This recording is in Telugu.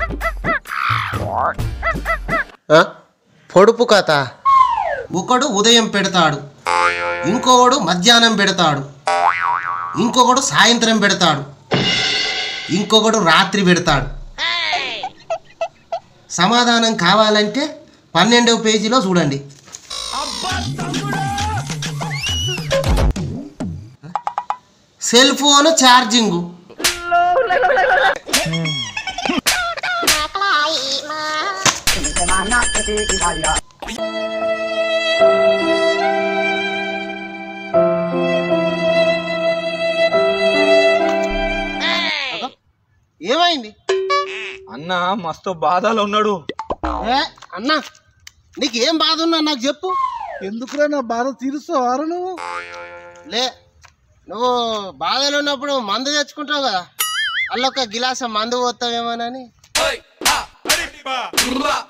ఆ? పొడుపు కథ ఒకడు ఉదయం పెడతాడు ఇంకొకడు మధ్యాహ్నం పెడతాడు ఇంకొకడు సాయంత్రం పెడతాడు ఇంకొకడు రాత్రి పెడతాడు సమాధానం కావాలంటే పన్నెండవ పేజీలో చూడండి సెల్ ఫోన్ ఛార్జింగు ఏమైంది అన్న మస్తు బాధలో ఉన్నాడు ఏ అన్నా నీకు ఏం బాధ ఉన్నా నాకు చెప్పు ఎందుకురా నా బాధ తీరుస్తావారు నువ్వు లే నువ్వు బాధలో ఉన్నప్పుడు మందు తెచ్చుకుంటావు కదా అల్లొక గిలాస మందు పోతావేమోనని